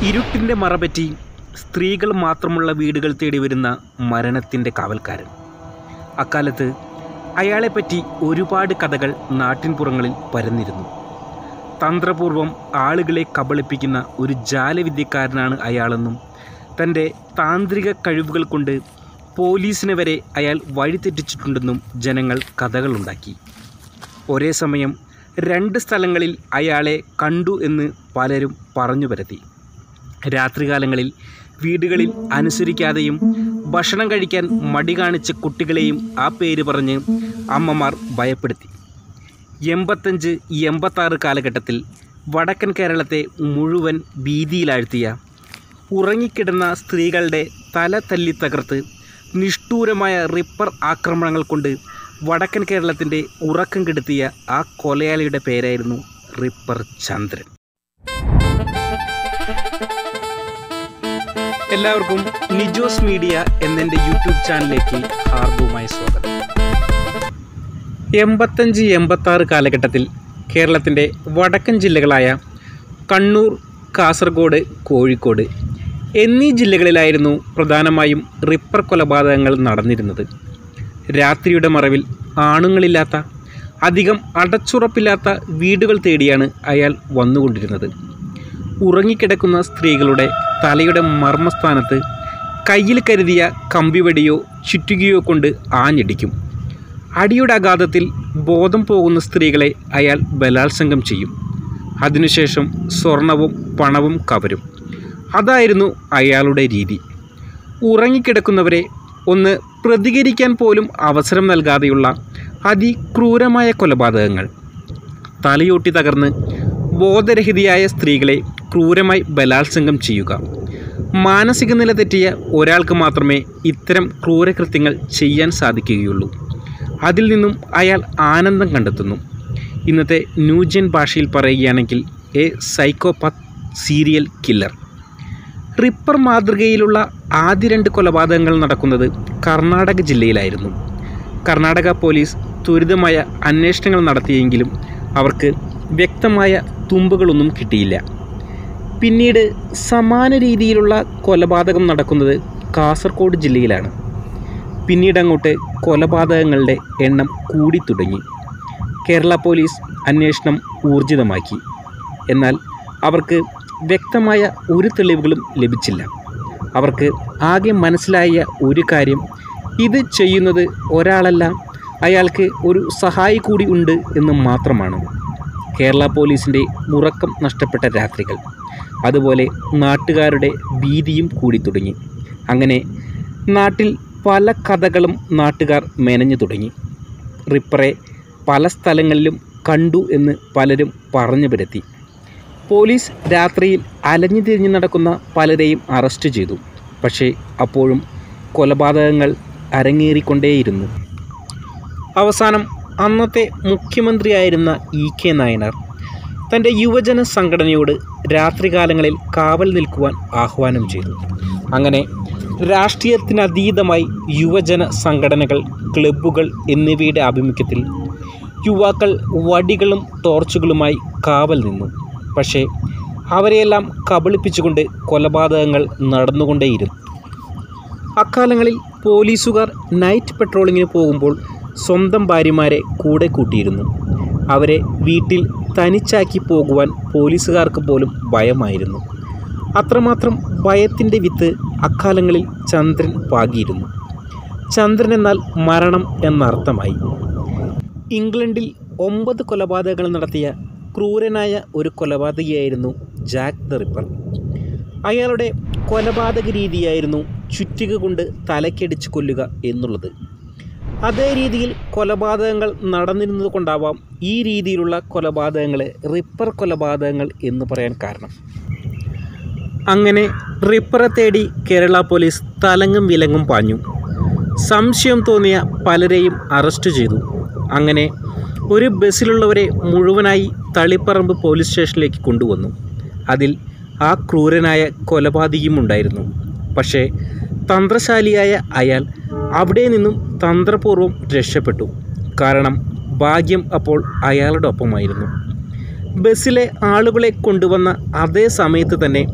ഇരുട്ടിൻ്റെ മറപറ്റി സ്ത്രീകൾ മാത്രമുള്ള വീടുകൾ തേടി വരുന്ന മരണത്തിൻ്റെ കാവൽക്കാരൻ അക്കാലത്ത് അയാളെപ്പറ്റി ഒരുപാട് കഥകൾ നാട്ടിൻപുറങ്ങളിൽ പരന്നിരുന്നു തന്ത്രപൂർവം ആളുകളെ കബളിപ്പിക്കുന്ന ഒരു ജാലവിദ്യക്കാരനാണ് അയാളെന്നും തൻ്റെ താന്ത്രിക കഴിവുകൾ കൊണ്ട് പോലീസിനെ വരെ അയാൾ വഴിതെറ്റിച്ചിട്ടുണ്ടെന്നും ജനങ്ങൾ കഥകളുണ്ടാക്കി ഒരേ സമയം രണ്ട് സ്ഥലങ്ങളിൽ അയാളെ കണ്ടു എന്ന് പലരും പറഞ്ഞു പരത്തി രാത്രികാലങ്ങളിൽ വീടുകളിൽ അനുസരിക്കാതെയും ഭക്ഷണം കഴിക്കാൻ മടി കാണിച്ച കുട്ടികളെയും ആ പേര് പറഞ്ഞ് അമ്മമാർ ഭയപ്പെടുത്തി എൺപത്തഞ്ച് എൺപത്താറ് കാലഘട്ടത്തിൽ വടക്കൻ കേരളത്തെ മുഴുവൻ ഭീതിയിലാഴ്ത്തിയ ഉറങ്ങിക്കിടന്ന സ്ത്രീകളുടെ തല തല്ലി തകർത്ത് നിഷ്ഠൂരമായ റിപ്പർ ആക്രമണങ്ങൾ കൊണ്ട് വടക്കൻ കേരളത്തിൻ്റെ ഉറക്കം കെടുത്തിയ ആ കൊലയാളിയുടെ പേരായിരുന്നു റിപ്പർ ചന്ദ്രൻ എല്ലാവർക്കും നിജോസ് മീഡിയ എന്നെൻ്റെ യൂട്യൂബ് ചാനലിലേക്ക് ഹാർദവുമായ സ്വാഗതം എൺപത്തഞ്ച് എൺപത്താറ് കാലഘട്ടത്തിൽ കേരളത്തിൻ്റെ വടക്കൻ ജില്ലകളായ കണ്ണൂർ കാസർഗോഡ് കോഴിക്കോട് എന്നീ ജില്ലകളിലായിരുന്നു പ്രധാനമായും റിപ്പർ കൊലപാതകങ്ങൾ നടന്നിരുന്നത് രാത്രിയുടെ മറവിൽ ആണുങ്ങളില്ലാത്ത അധികം അടച്ചുറപ്പില്ലാത്ത വീടുകൾ തേടിയാണ് അയാൾ വന്നുകൊണ്ടിരുന്നത് ഉറങ്ങിക്കിടക്കുന്ന സ്ത്രീകളുടെ തലയുടെ മർമ്മസ്ഥാനത്ത് കയ്യിൽ കരുതിയ കമ്പിവടിയോ ചുറ്റുകയോ കൊണ്ട് ആഞ്ഞടിക്കും അടിയുടെ ആഘാതത്തിൽ ബോധം പോകുന്ന സ്ത്രീകളെ അയാൾ ബലാത്സംഗം ചെയ്യും അതിനുശേഷം സ്വർണവും പണവും കവരും അതായിരുന്നു അയാളുടെ രീതി ഉറങ്ങിക്കിടക്കുന്നവരെ ഒന്ന് പ്രതികരിക്കാൻ പോലും അവസരം നൽകാതെയുള്ള അതിക്രൂരമായ കൊലപാതകങ്ങൾ തലയോട്ടി തകർന്ന് ബോധരഹിതയായ സ്ത്രീകളെ ക്രൂരമായി ബലാത്സംഗം ചെയ്യുക മാനസിക നില തെറ്റിയ ഒരാൾക്ക് മാത്രമേ ഇത്തരം ക്രൂരകൃത്യങ്ങൾ ചെയ്യാൻ സാധിക്കുകയുള്ളൂ അതിൽ നിന്നും അയാൾ ആനന്ദം കണ്ടെത്തുന്നു ഇന്നത്തെ ന്യൂജൻ ഭാഷയിൽ പറയുകയാണെങ്കിൽ a psychopath serial killer ripper മാതൃകയിലുള്ള ആദ്യ രണ്ട് കൊലപാതകങ്ങൾ നടക്കുന്നത് കർണാടക ജില്ലയിലായിരുന്നു കർണാടക പോലീസ് ത്വരിതമായ അന്വേഷണങ്ങൾ നടത്തിയെങ്കിലും അവർക്ക് വ്യക്തമായ തുമ്പുകളൊന്നും കിട്ടിയില്ല പിന്നീട് സമാന രീതിയിലുള്ള കൊലപാതകം നടക്കുന്നത് കാസർഗോഡ് ജില്ലയിലാണ് പിന്നീട് അങ്ങോട്ട് കൊലപാതകങ്ങളുടെ എണ്ണം കൂടി തുടങ്ങി കേരള പോലീസ് അന്വേഷണം ഊർജിതമാക്കി എന്നാൽ അവർക്ക് വ്യക്തമായ ഒരു തെളിവുകളും ലഭിച്ചില്ല അവർക്ക് ആകെ മനസ്സിലായ ഒരു കാര്യം ഇത് ചെയ്യുന്നത് ഒരാളല്ല അയാൾക്ക് ഒരു സഹായി കൂടി ഉണ്ട് എന്ന് മാത്രമാണ് കേരള പോലീസിൻ്റെ ഉറക്കം നഷ്ടപ്പെട്ട രാത്രികൾ അതുപോലെ നാട്ടുകാരുടെ ഭീതിയും കൂടി തുടങ്ങി അങ്ങനെ നാട്ടിൽ പല കഥകളും നാട്ടുകാർ മെനഞ്ഞു തുടങ്ങി റിപ്പറെ പല സ്ഥലങ്ങളിലും കണ്ടു എന്ന് പലരും പറഞ്ഞു പരത്തി പോലീസ് രാത്രിയിൽ അലഞ്ഞു തിരിഞ്ഞു നടക്കുന്ന പലരെയും അറസ്റ്റ് ചെയ്തു പക്ഷേ അപ്പോഴും കൊലപാതകങ്ങൾ അരങ്ങേറിക്കൊണ്ടേയിരുന്നു അവസാനം അന്നത്തെ മുഖ്യമന്ത്രിയായിരുന്ന ഇ കെ നായനാർ തൻ്റെ യുവജന സംഘടനയോട് രാത്രികാലങ്ങളിൽ കാവൽ നിൽക്കുവാൻ ആഹ്വാനം ചെയ്തു അങ്ങനെ രാഷ്ട്രീയത്തിനതീതമായി യുവജന സംഘടനകൾ ക്ലബ്ബുകൾ എന്നിവയുടെ ആഭിമുഖ്യത്തിൽ യുവാക്കൾ വടികളും ടോർച്ചുകളുമായി കാവൽ നിന്നു പക്ഷേ അവരെയെല്ലാം കബളിപ്പിച്ചുകൊണ്ട് കൊലപാതകങ്ങൾ നടന്നുകൊണ്ടേയിരുന്നു അക്കാലങ്ങളിൽ പോലീസുകാർ നൈറ്റ് പെട്രോളിങ്ങിന് പോകുമ്പോൾ സ്വന്തം ഭാര്യമാരെ കൂടെ കൂട്ടിയിരുന്നു അവരെ വീട്ടിൽ തനിച്ചാക്കി പോകുവാൻ പോലീസുകാർക്ക് പോലും ഭയമായിരുന്നു അത്രമാത്രം ഭയത്തിൻ്റെ വിത്ത് അക്കാലങ്ങളിൽ ചന്ദ്രൻ പാകിയിരുന്നു ചന്ദ്രൻ എന്നാൽ മരണം എന്നർത്ഥമായി ഇംഗ്ലണ്ടിൽ ഒമ്പത് കൊലപാതകങ്ങൾ നടത്തിയ ക്രൂരനായ ഒരു കൊലപാതകിയായിരുന്നു ജാക്ക് ദ റിപ്പർ അയാളുടെ കൊലപാതക രീതിയായിരുന്നു ചുറ്റിക കൊണ്ട് തലക്കടിച്ച് കൊല്ലുക എന്നുള്ളത് അതേ രീതിയിൽ കൊലപാതകങ്ങൾ നടന്നിരുന്നത് കൊണ്ടാവാം ഈ രീതിയിലുള്ള കൊലപാതകങ്ങളെ റിപ്പർ കൊലപാതകങ്ങൾ എന്ന് പറയാൻ കാരണം അങ്ങനെ റിപ്പറെ തേടി കേരള പോലീസ് തലങ്ങും വിലങ്ങും പാഞ്ഞു സംശയം തോന്നിയ പലരെയും അറസ്റ്റ് ചെയ്തു അങ്ങനെ ഒരു ബസ്സിലുള്ളവരെ മുഴുവനായി തളിപ്പറമ്പ് പോലീസ് സ്റ്റേഷനിലേക്ക് കൊണ്ടുവന്നു അതിൽ ആ ക്രൂരനായ കൊലപാതകിയും ഉണ്ടായിരുന്നു പക്ഷേ തന്ത്രശാലിയായ അയാൾ അവിടെ നിന്നും തന്ത്രപൂർവ്വം രക്ഷപ്പെട്ടു കാരണം ഭാഗ്യം അപ്പോൾ അയാളുടെ ഒപ്പമായിരുന്നു ബസ്സിലെ ആളുകളെ കൊണ്ടുവന്ന അതേ സമയത്ത് തന്നെ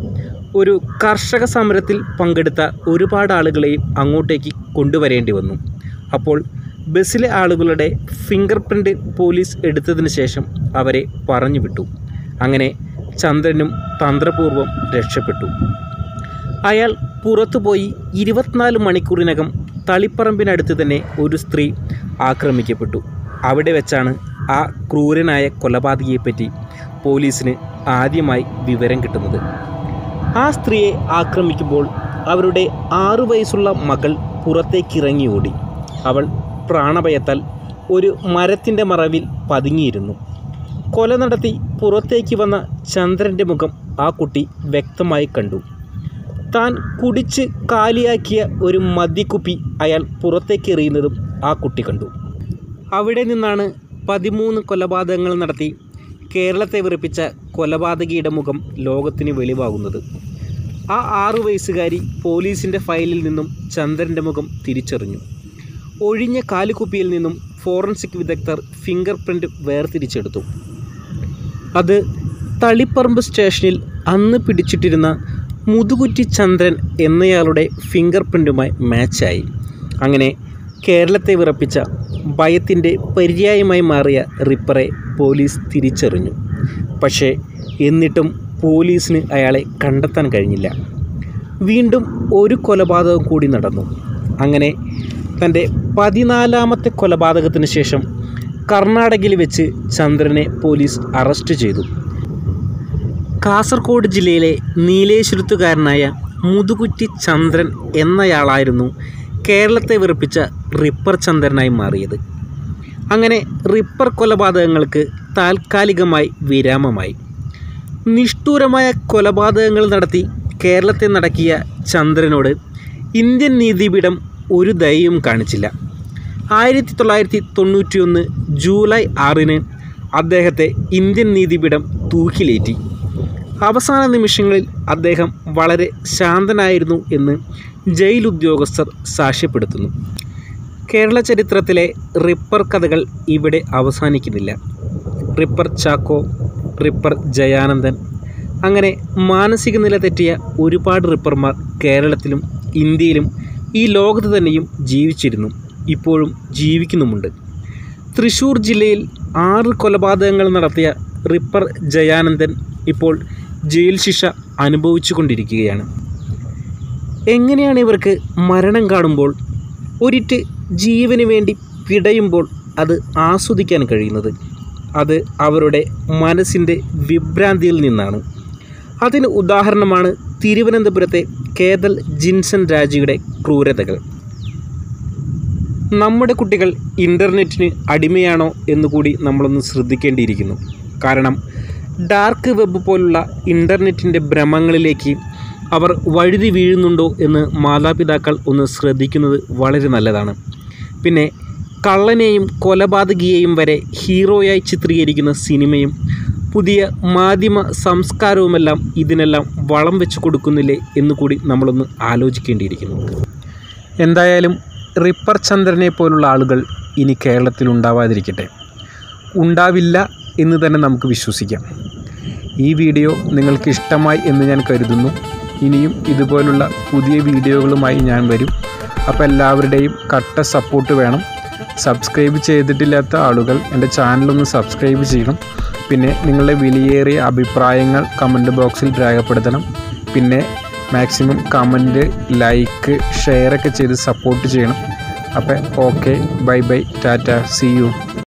ഒരു കർഷക സമരത്തിൽ പങ്കെടുത്ത ഒരുപാട് ആളുകളെയും അങ്ങോട്ടേക്ക് കൊണ്ടുവരേണ്ടി വന്നു അപ്പോൾ ബസ്സിലെ ആളുകളുടെ ഫിംഗർ പ്രിൻ്റ് പോലീസ് എടുത്തതിന് ശേഷം അവരെ പറഞ്ഞു വിട്ടു അങ്ങനെ ചന്ദ്രനും തന്ത്രപൂർവ്വം രക്ഷപ്പെട്ടു അയാൾ പുറത്തുപോയി ഇരുപത്തിനാല് മണിക്കൂറിനകം തളിപ്പറമ്പിനടുത്ത് തന്നെ ഒരു സ്ത്രീ ആക്രമിക്കപ്പെട്ടു അവിടെ വെച്ചാണ് ആ ക്രൂരനായ കൊലപാതകിയെപ്പറ്റി പോലീസിന് ആദ്യമായി വിവരം കിട്ടുന്നത് ആ സ്ത്രീയെ ആക്രമിക്കുമ്പോൾ അവരുടെ ആറു വയസ്സുള്ള മകൾ പുറത്തേക്കിറങ്ങി ഓടി അവൾ പ്രാണഭയത്താൽ ഒരു മരത്തിൻ്റെ മറവിൽ പതുങ്ങിയിരുന്നു കൊല നടത്തി പുറത്തേക്ക് വന്ന ചന്ദ്രൻ്റെ മുഖം ആ കുട്ടി വ്യക്തമായി കണ്ടു താൻ കുടിച്ച് കാലിയാക്കിയ ഒരു മദ്യക്കുപ്പി അയാൾ പുറത്തേക്ക് എറിയുന്നതും ആ കുട്ടി കണ്ടു അവിടെ നിന്നാണ് പതിമൂന്ന് കൊലപാതകങ്ങൾ നടത്തി കേരളത്തെ വിറപ്പിച്ച കൊലപാതകിയുടെ മുഖം ലോകത്തിന് വെളിവാകുന്നത് ആ ആറു വയസ്സുകാരി പോലീസിൻ്റെ ഫയലിൽ നിന്നും ചന്ദ്രൻ്റെ മുഖം തിരിച്ചറിഞ്ഞു ഒഴിഞ്ഞ കാലുകുപ്പിയിൽ നിന്നും ഫോറൻസിക് വിദഗ്ധർ ഫിംഗർ പ്രിൻ്റ് വേർതിരിച്ചെടുത്തു അത് തളിപ്പറമ്പ് സ്റ്റേഷനിൽ അന്ന് പിടിച്ചിട്ടിരുന്ന മുതുകുറ്റി ചന്ദ്രൻ എന്നയാളുടെ ഫിംഗർ പ്രിൻറ്റുമായി മാച്ചായി അങ്ങനെ കേരളത്തെ വിറപ്പിച്ച ഭയത്തിൻ്റെ പര്യായമായി മാറിയ റിപ്പറെ പോലീസ് തിരിച്ചറിഞ്ഞു പക്ഷേ എന്നിട്ടും പോലീസിന് അയാളെ കണ്ടെത്താൻ കഴിഞ്ഞില്ല വീണ്ടും ഒരു കൊലപാതകം കൂടി നടന്നു അങ്ങനെ തൻ്റെ പതിനാലാമത്തെ കൊലപാതകത്തിന് ശേഷം കർണാടകയിൽ വെച്ച് ചന്ദ്രനെ പോലീസ് അറസ്റ്റ് ചെയ്തു കാസർഗോഡ് ജില്ലയിലെ നീലേശ്വരത്തുകാരനായ മുതുകുറ്റി ചന്ദ്രൻ എന്നയാളായിരുന്നു കേരളത്തെ വെറുപ്പിച്ച റിപ്പർ ചന്ദ്രനായി മാറിയത് അങ്ങനെ റിപ്പർ കൊലപാതകങ്ങൾക്ക് താൽക്കാലികമായി വിരാമമായി നിഷ്ഠൂരമായ കൊലപാതകങ്ങൾ നടത്തി കേരളത്തെ നടക്കിയ ചന്ദ്രനോട് ഇന്ത്യൻ നീതിപീഠം ഒരു ദയയും കാണിച്ചില്ല ആയിരത്തി തൊള്ളായിരത്തി തൊണ്ണൂറ്റിയൊന്ന് ജൂലൈ ആറിന് അദ്ദേഹത്തെ ഇന്ത്യൻ നീതിപീഠം തൂക്കിലേറ്റി അവസാന നിമിഷങ്ങളിൽ അദ്ദേഹം വളരെ ശാന്തനായിരുന്നു എന്ന് ജയിൽ ഉദ്യോഗസ്ഥർ സാക്ഷ്യപ്പെടുത്തുന്നു കേരള ചരിത്രത്തിലെ റിപ്പർ കഥകൾ ഇവിടെ അവസാനിക്കുന്നില്ല റിപ്പർ ചാക്കോ റിപ്പർ ജയാനന്ദൻ അങ്ങനെ മാനസിക നില തെറ്റിയ ഒരുപാട് റിപ്പർമാർ കേരളത്തിലും ഇന്ത്യയിലും ഈ ലോകത്ത് തന്നെയും ജീവിച്ചിരുന്നു ഇപ്പോഴും ജീവിക്കുന്നുമുണ്ട് തൃശ്ശൂർ ജില്ലയിൽ ആറ് കൊലപാതകങ്ങൾ നടത്തിയ റിപ്പർ ജയാനന്ദൻ ഇപ്പോൾ ജയിൽ ശിക്ഷ അനുഭവിച്ചു കൊണ്ടിരിക്കുകയാണ് എങ്ങനെയാണ് ഇവർക്ക് മരണം കാണുമ്പോൾ ഒരിറ്റ് ജീവന് വേണ്ടി പിടയുമ്പോൾ അത് ആസ്വദിക്കാൻ കഴിയുന്നത് അത് അവരുടെ മനസ്സിൻ്റെ വിഭ്രാന്തിയിൽ നിന്നാണ് അതിന് ഉദാഹരണമാണ് തിരുവനന്തപുരത്തെ കേതൽ ജിൻസൺ രാജയുടെ ക്രൂരതകൾ നമ്മുടെ കുട്ടികൾ ഇൻ്റർനെറ്റിന് അടിമയാണോ എന്നുകൂടി നമ്മളൊന്ന് ശ്രദ്ധിക്കേണ്ടിയിരിക്കുന്നു കാരണം ഡാർക്ക് വെബ് പോലുള്ള ഇൻ്റർനെറ്റിൻ്റെ ഭ്രമങ്ങളിലേക്ക് അവർ വഴുതി വീഴുന്നുണ്ടോ എന്ന് മാതാപിതാക്കൾ ഒന്ന് ശ്രദ്ധിക്കുന്നത് വളരെ നല്ലതാണ് പിന്നെ കള്ളനെയും കൊലപാതകിയെയും വരെ ഹീറോയായി ചിത്രീകരിക്കുന്ന സിനിമയും പുതിയ മാധ്യമ സംസ്കാരവുമെല്ലാം ഇതിനെല്ലാം വളം വെച്ച് കൊടുക്കുന്നില്ലേ എന്നുകൂടി നമ്മളൊന്ന് ആലോചിക്കേണ്ടിയിരിക്കുന്നു എന്തായാലും റിപ്പർ ചന്ദ്രനെ പോലുള്ള ആളുകൾ ഇനി കേരളത്തിൽ ഉണ്ടാവാതിരിക്കട്ടെ ഉണ്ടാവില്ല എന്ന് തന്നെ നമുക്ക് വിശ്വസിക്കാം ഈ വീഡിയോ നിങ്ങൾക്ക് ഇഷ്ടമായി എന്ന് ഞാൻ കരുതുന്നു ഇനിയും ഇതുപോലുള്ള പുതിയ വീഡിയോകളുമായി ഞാൻ വരും അപ്പോൾ എല്ലാവരുടെയും കട്ട സപ്പോർട്ട് വേണം സബ്സ്ക്രൈബ് ചെയ്തിട്ടില്ലാത്ത ആളുകൾ എൻ്റെ ചാനലൊന്ന് സബ്സ്ക്രൈബ് ചെയ്യണം പിന്നെ നിങ്ങളുടെ വിലയേറിയ അഭിപ്രായങ്ങൾ കമൻറ്റ് ബോക്സിൽ രേഖപ്പെടുത്തണം പിന്നെ മാക്സിമം കമൻറ്റ് ലൈക്ക് ഷെയറൊക്കെ ചെയ്ത് സപ്പോർട്ട് ചെയ്യണം അപ്പോൾ okay bye bye tata see U